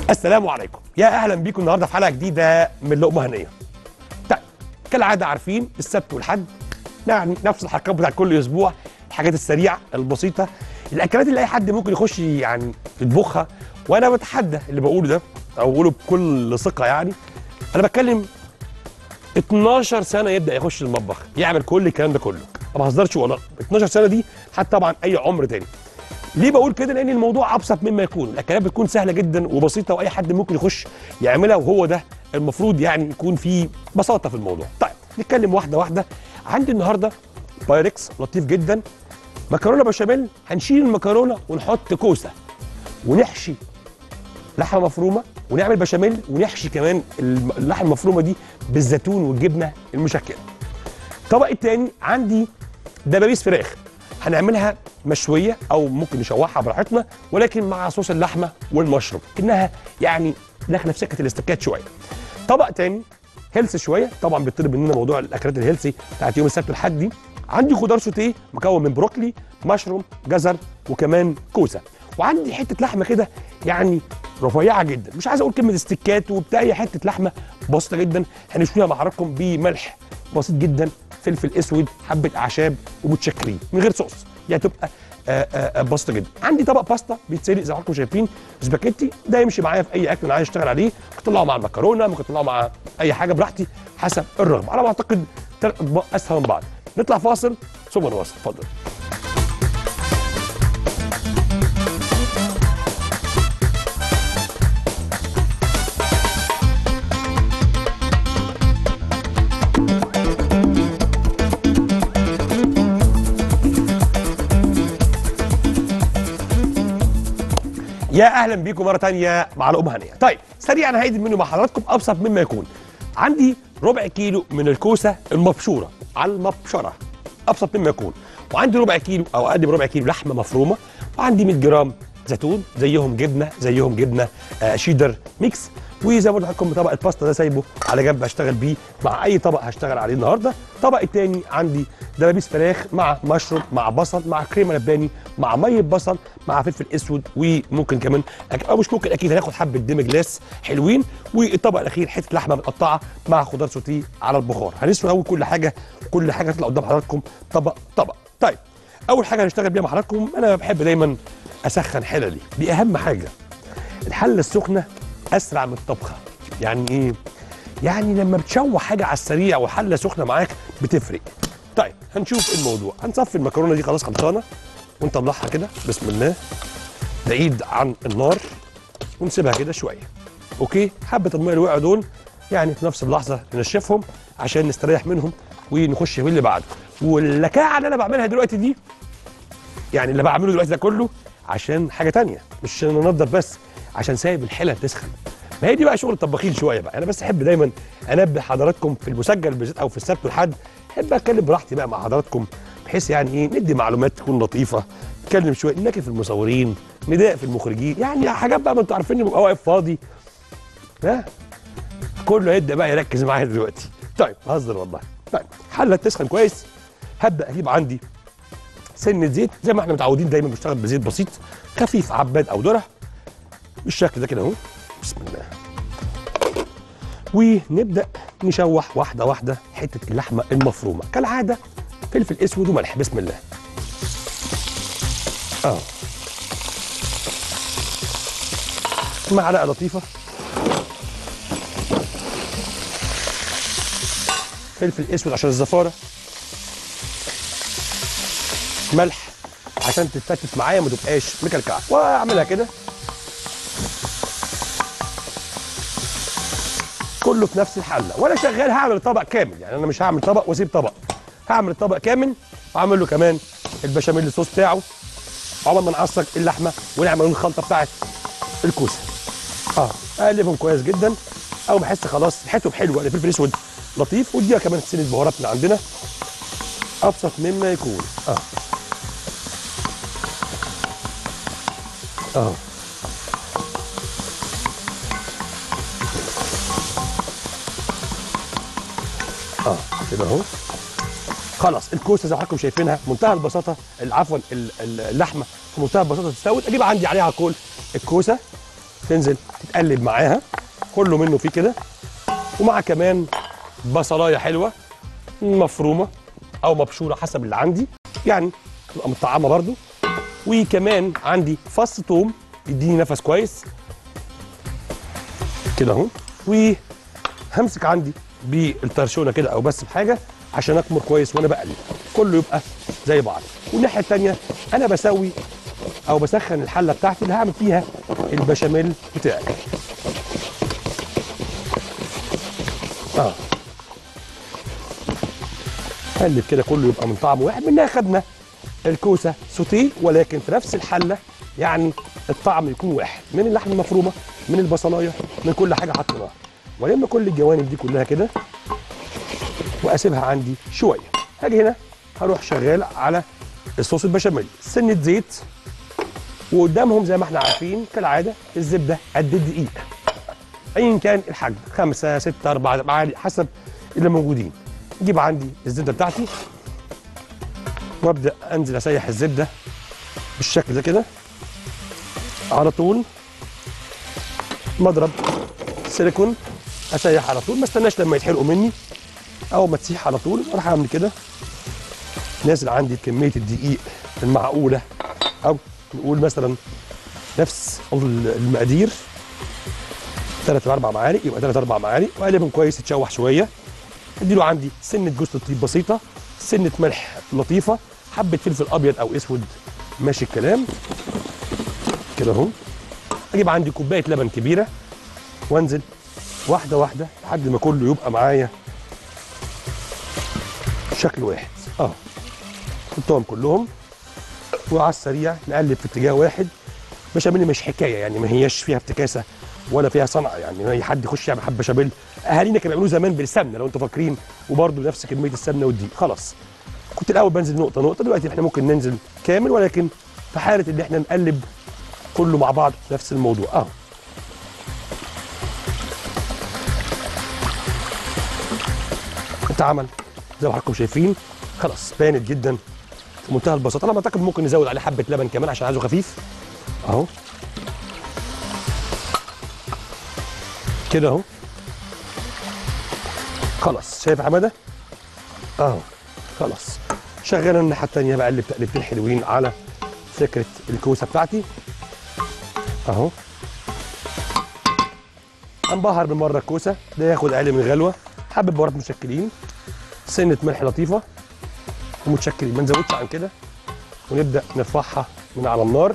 السلام عليكم يا اهلا بيكم النهارده في حلقه جديده من لقمه هنيه طيب كالعاده عارفين السبت والحد يعني نفس الحركات بتاعت كل اسبوع الحاجات السريعه البسيطه الاكلات اللي اي حد ممكن يخش يعني يطبخها وانا بتحدى اللي بقوله ده او بقوله بكل ثقه يعني انا بتكلم 12 سنه يبدا يخش المطبخ يعمل كل الكلام ده كله ما بهزرش والله 12 سنه دي حتى طبعا اي عمر تاني ليه بقول كده لان الموضوع ابسط مما يكون الاكلات بتكون سهله جدا وبسيطه واي حد ممكن يخش يعملها وهو ده المفروض يعني يكون في بساطه في الموضوع طيب نتكلم واحده واحده عندي النهارده بايركس لطيف جدا مكرونه بشاميل هنشيل المكرونه ونحط كوسه ونحشي لحمه مفرومه ونعمل بشاميل ونحشي كمان الم- اللحمه المفرومه دي بالزيتون والجبنه المشكله الطبق التاني عندي دبابيس فراخ هنعملها مشويه او ممكن نشوحها براحتنا ولكن مع صوص اللحمه والمشروم كانها يعني داخله في سكه الاستكات شويه طبق تاني هيلث شويه طبعا بيطلب مننا موضوع الاكلات الهيلثي بتاعت يوم السبت والحد دي عندي خضار سوتيه مكون من بروكلي مشروم جزر وكمان كوسه وعندي حته لحمه كده يعني رفيعه جدا مش عايز اقول كلمه استكات وبتاع هي حته لحمه بسيطه جدا هنشويها مع حضراتكم بملح بسيط جدا فلفل اسود حبه اعشاب ومتشكرين من غير صوص يعني تبقى آه، آه، آه، بسيطه جدا عندي طبق باستا بيتسلق زي ما حضراتكم شايفين سباكيتي ده يمشي معايا في اي اكل انا عايز اشتغل عليه ممكن اطلعه مع المكرونه ممكن اطلعه مع اي حاجه براحتي حسب الرغبه على ما اعتقد ثلاث اطباق اسهل من بعض نطلع فاصل ثم نواصل اتفضل يا اهلا بيكم مره تانية مع لقمه هنيه طيب سريعا هعيد المنيو مع حضراتكم ابسط مما يكون عندي ربع كيلو من الكوسه المبشوره على المبشره ابسط مما يكون وعندي ربع كيلو او اقل من ربع كيلو لحمه مفرومه وعندي 100 جرام زيتون زيهم جبنه زيهم جبنه آه شيدر ميكس وزي ما قلت لكم طبق الباستا ده سايبه على جنب هشتغل بيه مع اي طبق هشتغل عليه النهارده الطبق التاني عندي دبابيس فراخ مع مشروم مع بصل مع كريمه لباني مع ميه بصل مع فلفل اسود وممكن كمان أك- او مش ممكن اكيد هناخد حبه ديم جلاس حلوين والطبق الاخير حته لحمه متقطعه مع خضار سوتيه على البخار هنسوي اول كل حاجه كل حاجه تطلع قدام حضراتكم طبق طبق طيب اول حاجه هنشتغل بيها مع حضراتكم انا بحب دايما اسخن حللي دي اهم حاجه الحله السخنه اسرع من الطبخه يعني ايه يعني لما بتشوح حاجه على السريع وحله سخنه معاك بتفرق طيب هنشوف الموضوع هنصفي المكرونه دي خلاص خلصانه ونطلعها كده بسم الله بعيد عن النار ونسيبها كده شويه اوكي حبه الميه اللي وقعوا دول يعني في نفس اللحظه ننشفهم عشان نستريح منهم ونخش في اللي بعده واللكاعه اللي انا بعملها دلوقتي دي يعني اللي بعمله دلوقتي ده كله عشان حاجه تانية مش عشان انضف بس عشان سايب الحلل تسخن ما هي دي بقى شغل الطباخين شويه بقى انا بس احب دايما انبه حضراتكم في المسجل بالذات او في السبت والحد احب اتكلم براحتي بقى مع حضراتكم بحيث يعني ايه ندي معلومات تكون لطيفه نتكلم شويه نناكف في المصورين نداء في المخرجين يعني حاجات بقى ما انتوا عارفين ببقى واقف فاضي ها كله هيبدا بقى يركز معايا دلوقتي طيب بهزر والله طيب حله تسخن كويس هبدا اجيب عندي سنه زيت زي ما احنا متعودين دايما بنشتغل بزيت بسيط خفيف عباد او ذره بالشكل ده كده اهو بسم الله ونبدا نشوح واحده واحده حته اللحمه المفرومه كالعاده فلفل اسود وملح بسم الله اه معلقه لطيفه فلفل اسود عشان الزفاره ملح عشان تتفتت معايا ما تبقاش مكلكعه واعملها كده كله في نفس الحله وانا شغال هعمل طبق كامل يعني انا مش هعمل طبق واسيب طبق هعمل الطبق كامل واعمل له كمان البشاميل الصوص بتاعه عقبال ما نعصق اللحمه ونعمل الخلطه بتاعت الكوسه اه اقلبهم كويس جدا اول ما احس خلاص ريحتهم حلوه الفلفل الاسود لطيف واديها كمان سنه بهارات من عندنا ابسط مما يكون اه اه اه كده اهو خلاص الكوسه زي ما حضراتكم شايفينها منتهى البساطه عفوا ال- ال- اللحمه في منتهى البساطه تستوي اجيب عندي عليها كل الكوسه تنزل تتقلب معاها كله منه فيه كده ومع كمان بصلايه حلوه مفرومه او مبشوره حسب اللي عندي يعني تبقى مطعمه برضو وكمان عندي فص ثوم يديني نفس كويس كده اهو وهمسك عندي بالطرشونه كده او بس بحاجه عشان اكمر كويس وانا بقلب كله يبقى زي بعض والناحيه الثانيه انا بسوي او بسخن الحله بتاعتي اللي هعمل فيها البشاميل بتاعي اه قلب كده كله يبقى من طعم واحد منها خدنا الكوسه سوتيه ولكن في نفس الحله يعني الطعم يكون واحد من اللحمه المفرومه من البصلايه من كل حاجه حطيناها ولما كل الجوانب دي كلها كده واسيبها عندي شويه هاجي هنا هروح شغال على الصوص البشاميل سنه زيت وقدامهم زي ما احنا عارفين كالعاده الزبده قد الدقيق ايا كان الحجم خمسه سته اربعه معالق حسب اللي موجودين نجيب عندي الزبده بتاعتي وابدا انزل اسيح الزبده بالشكل ده كده على طول مضرب سيليكون اسيح على طول ما استناش لما يتحرقوا مني اول ما تسيح على طول اروح اعمل كده نازل عندي كميه الدقيق المعقوله او نقول مثلا نفس المقادير ثلاث اربع معالق يبقى ثلاث اربع معالق واقلبهم كويس يتشوح شويه اديله عندي سنه جوز الطيب بسيطه سنه ملح لطيفه حبه فلفل ابيض او اسود ماشي الكلام كده اهو اجيب عندي كوبايه لبن كبيره وانزل واحده واحده لحد ما كله يبقى معايا شكل واحد اه حطهم كلهم وعلى السريع نقلب في اتجاه واحد بشاميل مش حكايه يعني ما هياش فيها افتكاسه ولا فيها صنعه يعني اي حد يخش يعمل حبه بشاميل اهالينا كانوا بيعملوه زمان بالسمنه لو انتوا فاكرين وبرده نفس كميه السمنه والدقيق خلاص كنت الاول بنزل نقطه نقطه دلوقتي احنا ممكن ننزل كامل ولكن في حاله ان احنا نقلب كله مع بعض نفس الموضوع اهو اتعمل زي ما حضراتكم شايفين خلاص بانت جدا في منتهى البساطه انا بعتقد ممكن نزود عليه حبه لبن كمان عشان عايزه خفيف اهو كده اهو خلاص شايف يا حماده اهو خلاص شغال الناحيه الثانيه بقلب تقلبتين حلوين على فكره الكوسه بتاعتي اهو انبهر بالمره الكوسه ده ياخد اقل من غلوه حبه بهارات مشكلين سنه ملح لطيفه ومتشكلين ما نزودش عن كده ونبدا نرفعها من على النار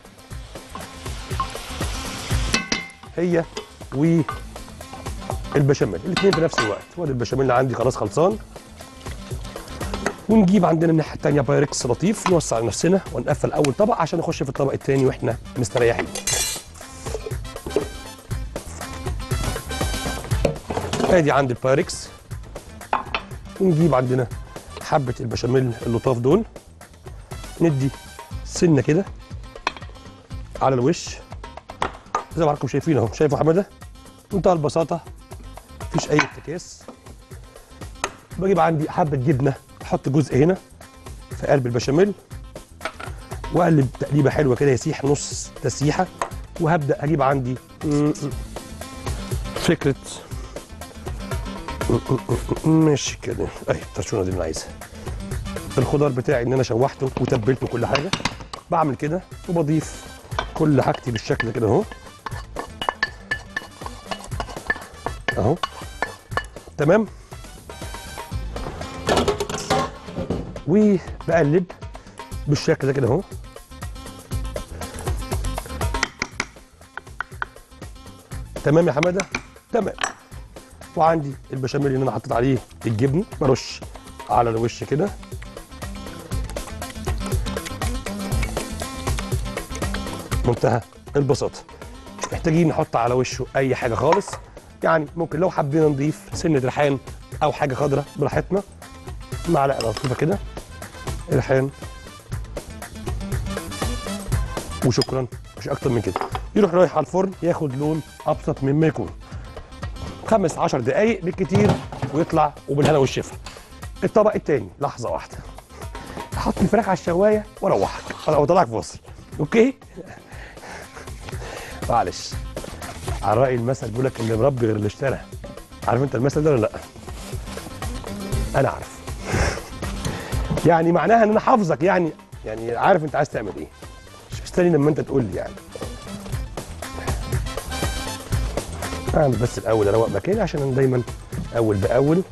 هي والبشاميل الاثنين في نفس الوقت وادي البشاميل اللي عندي خلاص خلصان ونجيب عندنا الناحيه الثانيه بايركس لطيف نوسع لنفسنا ونقفل اول طبق عشان نخش في الطبق الثاني واحنا مستريحين ادي عندي البايركس ونجيب عندنا حبه البشاميل اللطاف دول ندي سنه كده على الوش زي ما حضراتكم شايفين اهو شايفوا حماده منتهى البساطه مفيش اي افتكاس بجيب عندي حبه جبنه احط جزء هنا في قلب البشاميل واقلب تقليبه حلوه كده يسيح نص تسيحه وهبدا اجيب عندي فكره ماشي كده اهي الترشونه دي اللي انا عايزها الخضار بتاعي ان انا شوحته وتبلته كل حاجه بعمل كده وبضيف كل حاجتي بالشكل ده كده اهو اهو تمام وبقلب بالشكل ده كده اهو تمام يا حماده تمام وعندي البشاميل اللي انا حطيت عليه الجبن برش على الوش كده منتهى البساطه مش محتاجين نحط على وشه اي حاجه خالص يعني ممكن لو حبينا نضيف سنه ريحان او حاجه خضراء براحتنا معلقه لطيفه كده ريحان وشكرا مش اكتر من كده يروح رايح على الفرن ياخد لون ابسط مما يكون خمس عشر دقايق بالكتير ويطلع وبالهنا والشفا الطبق التاني لحظه واحده احط الفراخ على الشوايه واروحك او اطلعك فاصل اوكي معلش على راي المثل بيقول لك اللي مربي غير اللي اشترى عارف انت المثل ده ولا لا انا عارف يعني معناها ان انا حافظك يعني يعني عارف انت عايز تعمل ايه مش مستني لما انت تقول لي يعني اعمل بس الاول اروق مكاني عشان انا دايما اول باول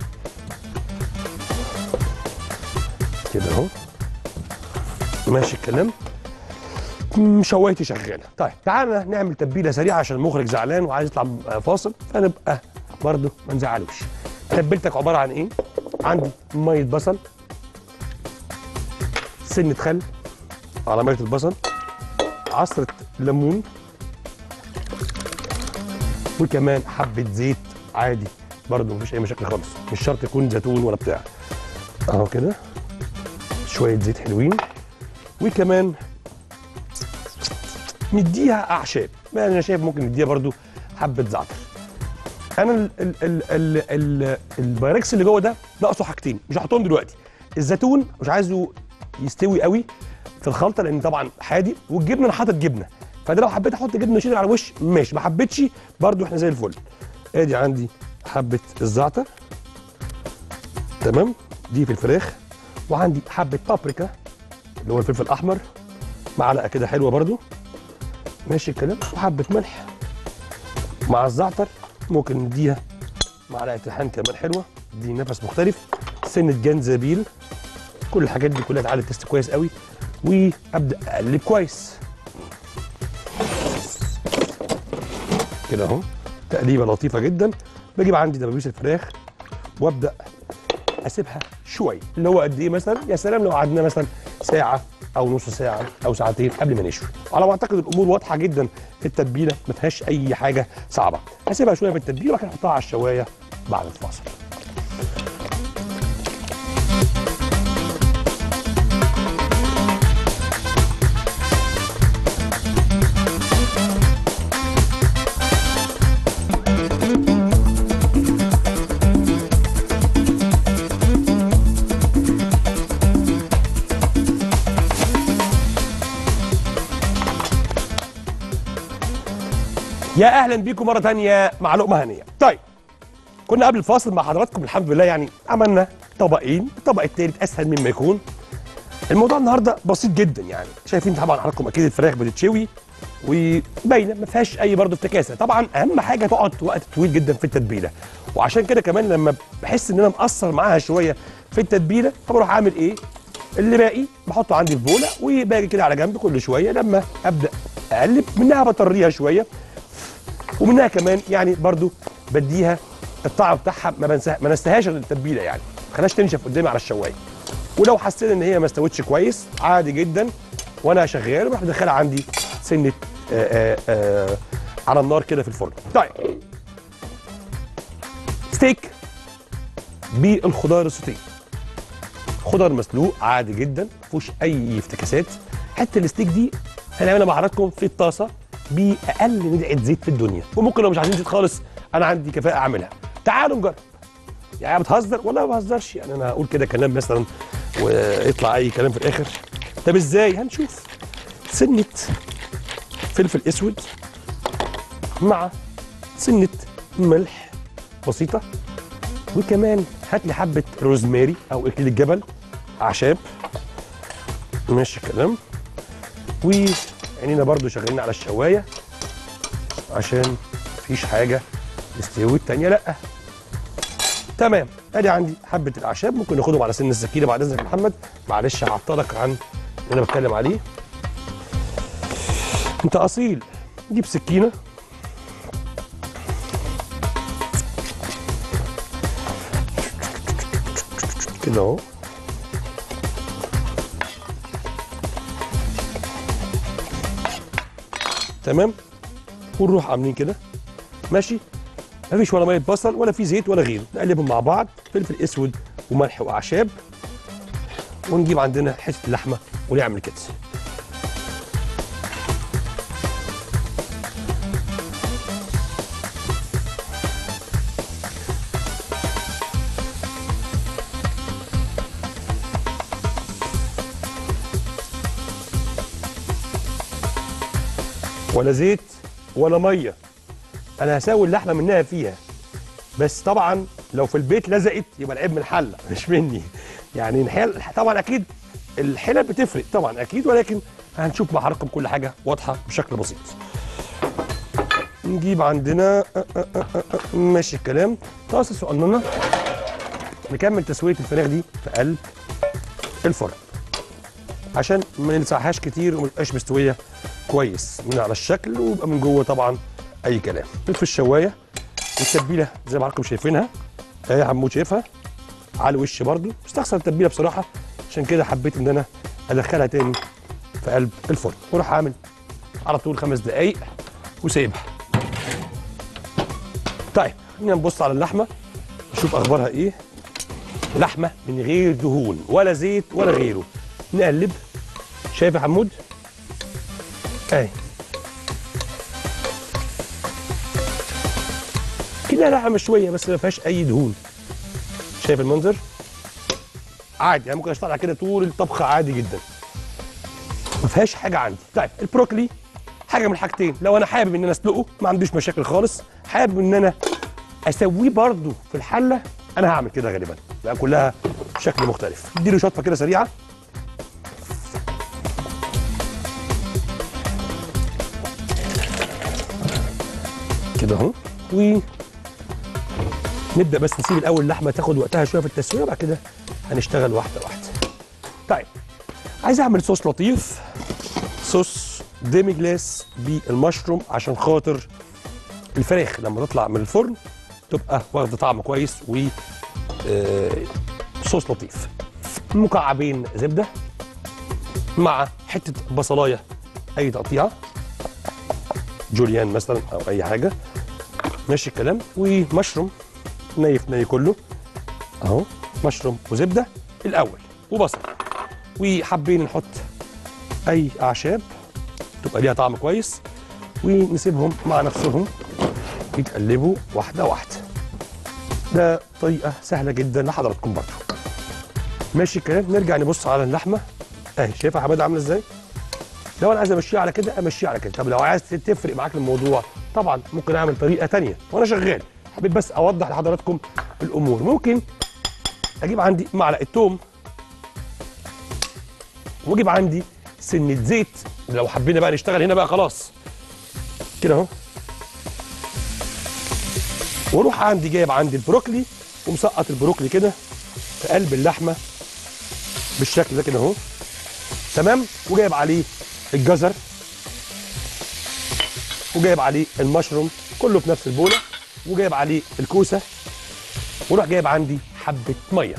كده اهو ماشي الكلام مم، شوايتي شغاله طيب تعالى نعمل تتبيله سريعه عشان المخرج زعلان وعايز يطلع فاصل فنبقى برضه ما نزعلوش تتبيلتك عباره عن ايه عندي ميه بصل سنه خل على ميه البصل عصره ليمون وكمان حبه زيت عادي برضه مفيش اي مشاكل خالص مش شرط يكون زيتون ولا بتاع اهو كده شويه زيت حلوين وكمان نديها اعشاب ما انا شايف ممكن نديها برضو حبه زعتر انا ال ال ال ال ال البايركس اللي جوه ده ناقصه حاجتين مش هحطهم دلوقتي الزيتون مش عايزه يستوي قوي في الخلطه لان طبعا حادق والجبنه انا حاطط جبنه فده لو حبيت احط جبنه شيدر على الوش ماشي ما حبيتش برضو احنا زي الفل ادي عندي حبه الزعتر تمام دي في الفراخ وعندي حبه بابريكا اللي هو الفلفل الاحمر معلقه كده حلوه برضو ماشي الكلام وحبه ملح مع الزعتر ممكن نديها معلقه ريحان كمان حلوه دي نفس مختلف سنه جنزبيل كل الحاجات دي كلها تعالي تست كويس قوي وابدا اقلب كويس كده اهو تقليبه لطيفه جدا بجيب عندي دبابيس الفراخ وابدا اسيبها شويه اللي هو قد ايه مثلا يا سلام لو قعدنا مثلا ساعه او نص ساعه او ساعتين قبل ما نشوي على ما اعتقد الامور واضحه جدا في التتبيله ما فيهاش اي حاجه صعبه هسيبها شويه في التتبيله وبعد كده احطها على الشوايه بعد الفاصل يا اهلا بيكم مره تانية مع لقمه هنيه طيب كنا قبل الفاصل مع حضراتكم الحمد لله يعني عملنا طبقين الطبق التالت اسهل مما يكون الموضوع النهارده بسيط جدا يعني شايفين طبعا حضراتكم اكيد الفراخ بتتشوي وباينه ما فيهاش اي برضه افتكاسه طبعا اهم حاجه تقعد وقت طويل جدا في التتبيله وعشان كده كمان لما بحس ان انا مقصر معاها شويه في التتبيله فبروح عامل ايه اللي باقي بحطه عندي في بوله وباجي كده على جنب كل شويه لما ابدا اقلب منها بطريها شويه ومنها كمان يعني برضو بديها الطعم بتاعها ما بنساها ما نستهاش التتبيله يعني ما خليهاش تنشف قدامي على الشوايه ولو حسيت ان هي ما استوتش كويس عادي جدا وانا شغال بروح مدخلها عندي سنه آآ آآ على النار كده في الفرن طيب ستيك بالخضار السوتيه خضار مسلوق عادي جدا ما فيهوش اي افتكاسات حته الستيك دي هنعملها مع حضراتكم في الطاسه باقل ندعه زيت في الدنيا وممكن لو مش عايزين زيت خالص انا عندي كفاءه اعملها تعالوا نجرب يعني بتهزر ولا ما بهزرش يعني انا هقول كده كلام مثلا ويطلع اي كلام في الاخر طب ازاي هنشوف سنه فلفل اسود مع سنه ملح بسيطه وكمان هات لي حبه روزماري او اكل الجبل اعشاب ماشي الكلام وعينينا برضو شغالين على الشوايه عشان مفيش حاجه تستوي التانيه لا تمام ادي عندي حبه الاعشاب ممكن ناخدهم على سن السكينه بعد اذنك يا محمد معلش هعطلك عن اللي انا بتكلم عليه انت اصيل جيب سكينه كده اهو تمام ونروح عاملين كده ماشي مفيش ولا ميه بصل ولا في زيت ولا غيره نقلبهم مع بعض فلفل اسود وملح واعشاب ونجيب عندنا حته اللحمه ونعمل كده ولا زيت ولا ميه انا هساوي اللحمه منها فيها بس طبعا لو في البيت لزقت يبقى العيب من الحله مش مني يعني الحل طبعا اكيد الحلل بتفرق طبعا اكيد ولكن هنشوف مع حضراتكم كل حاجه واضحه بشكل بسيط نجيب عندنا أه أه أه أه ماشي الكلام طاسه صغننه نكمل تسويه الفراخ دي في قلب الفرن عشان ما نلسعهاش كتير وما تبقاش مستويه كويس من على الشكل ويبقى من جوه طبعا اي كلام نطفي الشوايه والتتبيله زي ما حضراتكم شايفينها اهي عمود شايفها على الوش برضو مستخسر التتبيله بصراحه عشان كده حبيت ان انا ادخلها تاني في قلب الفرن واروح عامل على طول خمس دقايق وسايبها طيب خلينا نبص على اللحمه نشوف اخبارها ايه لحمه من غير دهون ولا زيت ولا غيره نقلب شايف يا حمود اهي كده لحمه مشويه بس ما فيهاش اي دهون شايف المنظر عادي يعني ممكن اشتغل على كده طول الطبخه عادي جدا ما فيهاش حاجه عندي طيب البروكلي حاجه من الحاجتين لو انا حابب ان انا اسلقه ما عنديش مشاكل خالص حابب ان انا اسويه برده في الحله انا هعمل كده غالبا بقى كلها شكل مختلف اديله شطفه كده سريعه كده اهو و نبدا بس نسيب الاول اللحمه تاخد وقتها شويه في التسويه وبعد كده هنشتغل واحده واحده طيب عايز اعمل صوص لطيف صوص ديمي جلاس بالمشروم عشان خاطر الفراخ لما تطلع من الفرن تبقى واخده طعم كويس و آه، صوص لطيف مكعبين زبده مع حته بصلايه اي تقطيعه جوليان مثلا او اي حاجه ماشي الكلام ومشروم ني في ني كله اهو مشروم وزبده الاول وبصل وحابين نحط اي اعشاب تبقى ليها طعم كويس ونسيبهم مع نفسهم يتقلبوا واحده واحده ده طريقه سهله جدا لحضراتكم برضه ماشي الكلام نرجع نبص على اللحمه اهي شايفها حماده عامله ازاي لو انا عايز امشيها على كده امشيها على كده طب لو عايز تفرق معاك الموضوع طبعا ممكن اعمل طريقه تانية وانا شغال حبيت بس اوضح لحضراتكم الامور ممكن اجيب عندي معلقه توم واجيب عندي سنه زيت لو حبينا بقى نشتغل هنا بقى خلاص كده اهو واروح عندي جايب عندي البروكلي ومسقط البروكلي كده في قلب اللحمه بالشكل ده كده اهو تمام وجايب عليه الجزر وجايب عليه المشروم كله في نفس البوله وجايب عليه الكوسه واروح جايب عندي حبه ميه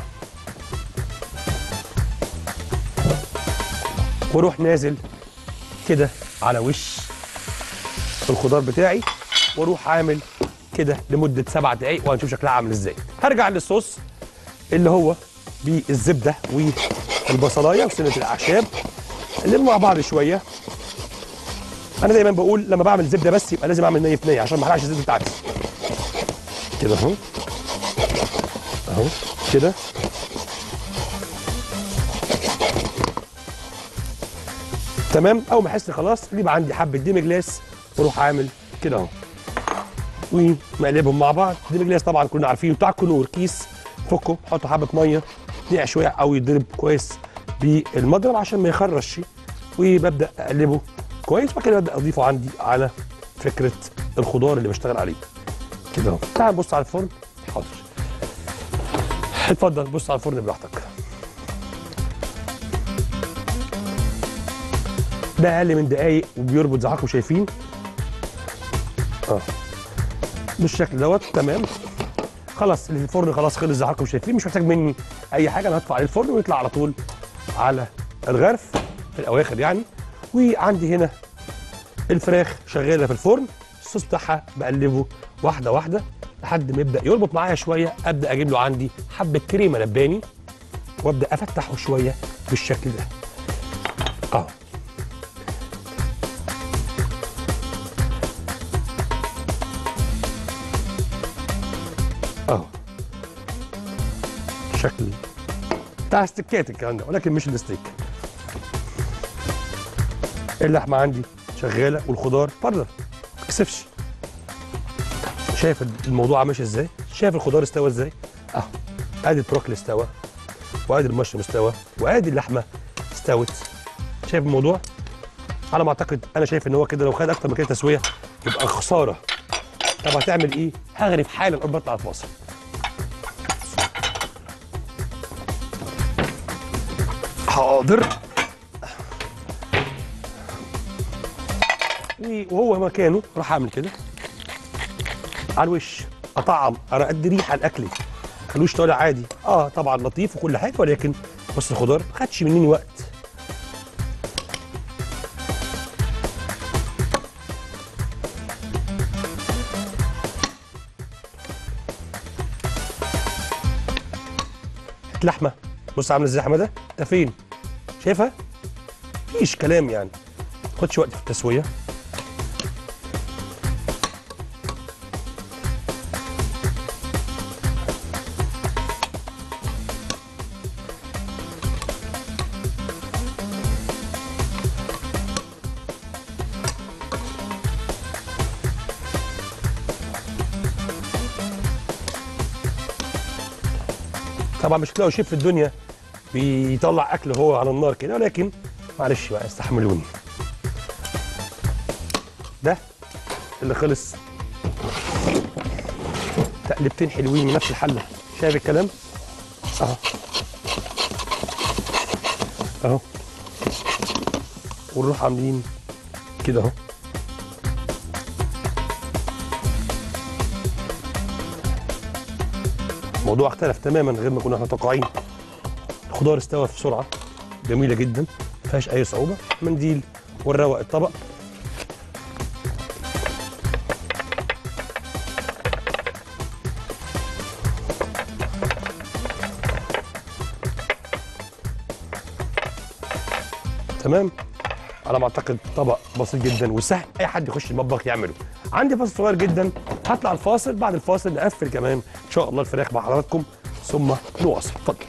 واروح نازل كده على وش الخضار بتاعي واروح عامل كده لمده سبع دقائق وهنشوف شكلها عامل ازاي هرجع للصوص اللي هو بالزبده والبصلايه وسنه الاعشاب نلم مع بعض شويه انا دايما بقول لما بعمل زبده بس يبقى لازم اعمل ني في ني عشان ما احرقش الزيت بتاعتي كده اهو اهو كده تمام اول ما احس خلاص اجيب عندي حبه ديمي جلاس واروح عامل كده اهو ومقلبهم مع بعض ديمي جلاس طبعا كلنا عارفينه بتاع كنور كيس فكه حطوا حبه ميه نقع شويه او يضرب كويس بالمضرب عشان ما يخرجش وببدا اقلبه كويس وبعد كده ببدا اضيفه عندي على فكره الخضار اللي بشتغل عليه كده اهو تعال نبص على الفرن حاضر اتفضل بص على الفرن براحتك ده اقل من دقايق وبيربط زي ما حضراتكم شايفين اه بالشكل دوت تمام خلاص اللي في الفرن خلاص خلص زي ما حضراتكم شايفين مش محتاج مني اي حاجه انا هدفع عليه الفرن ويطلع على طول على الغرف في الاواخر يعني وعندي هنا الفراخ شغاله في الفرن الصوص بتاعها بقلبه واحده واحده لحد ما يبدا يربط معايا شويه ابدا اجيب له عندي حبه كريمه لباني وابدا افتحه شويه بالشكل ده اه اه شكل بتاع استكات الكلام ده ولكن مش الستيك اللحمه عندي شغاله والخضار برضه ما تكسفش شايف الموضوع ماشي ازاي شايف الخضار استوى ازاي اهو ادي البروكلي استوى وادي المشروم استوى وادي اللحمه استوت شايف الموضوع على ما اعتقد انا شايف ان هو كده لو خد اكتر من كده تسويه يبقى خساره طب هتعمل ايه هغرف حالا قبل ما اطلع الفاصل حاضر وهو مكانه راح اعمل كده على الوش اطعم انا قد ريحه الاكل خلوش طالع عادي اه طبعا لطيف وكل حاجه ولكن بص الخضار ما خدش مني وقت لحمه بص عامله ازاي يا حماده انت فين شايفها مفيش كلام يعني ما خدش وقت في التسويه طبعا مش هتلاقوا شيف في الدنيا بيطلع اكل هو على النار كده ولكن معلش بقى استحملوني ده اللي خلص تقلبتين حلوين من نفس الحله شايف الكلام اهو اهو ونروح عاملين كده اهو الموضوع اختلف تماما غير ما كنا احنا متوقعين الخضار استوى بسرعه جميله جدا ما فيهاش اي صعوبه منديل ونروق الطبق تمام على ما اعتقد طبق بسيط جدا وسهل اي حد يخش المطبخ يعمله عندي فاصل صغير جدا هطلع الفاصل بعد الفاصل نقفل كمان ان شاء الله الفراخ مع حضراتكم ثم نواصل اتفضل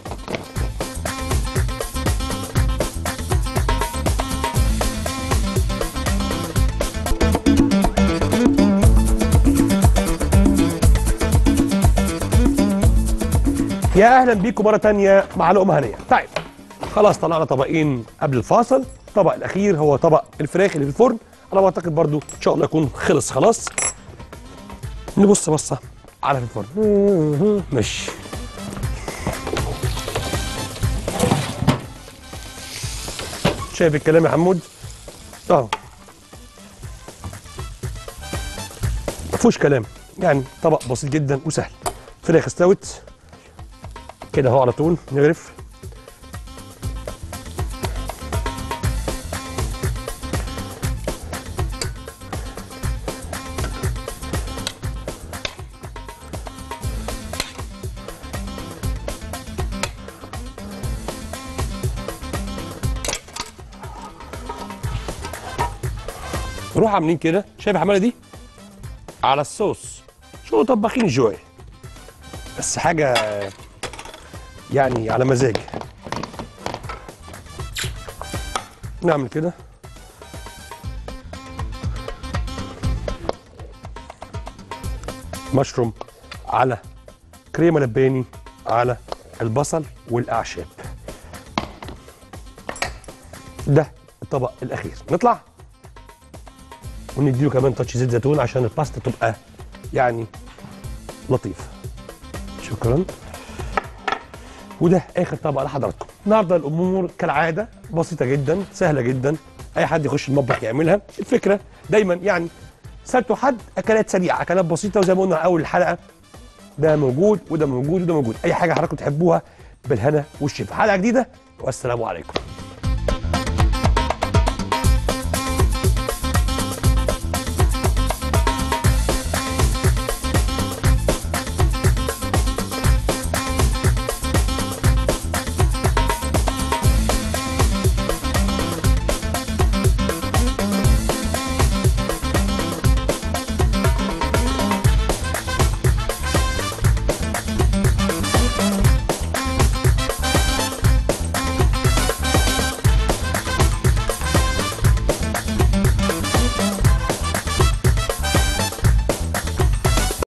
يا اهلا بيكم مره تانية مع لقمه هنيه طيب خلاص طلعنا طبقين قبل الفاصل الطبق الاخير هو طبق الفراخ اللي في الفرن على ما اعتقد برضو ان شاء الله يكون خلص خلاص نبص بصه على في الفرن ماشي شايف الكلام يا حمود اه ما فيهوش كلام يعني طبق بسيط جدا وسهل فراخ استوت كده اهو على طول نغرف نروح عاملين كده شايف الحماله دي على الصوص شو طباخين جوي بس حاجه يعني على مزاج نعمل كده مشروم على كريمه لباني على البصل والاعشاب ده الطبق الاخير نطلع ونديله كمان تاتش زيت زيتون عشان الباستا تبقى يعني لطيفه شكرا وده اخر طبق لحضراتكم النهارده الامور كالعاده بسيطه جدا سهله جدا اي حد يخش المطبخ يعملها الفكره دايما يعني سالته حد اكلات سريعه اكلات بسيطه وزي ما قلنا اول الحلقه ده موجود وده موجود وده موجود اي حاجه حضراتكم تحبوها بالهنا والشفا حلقه جديده والسلام عليكم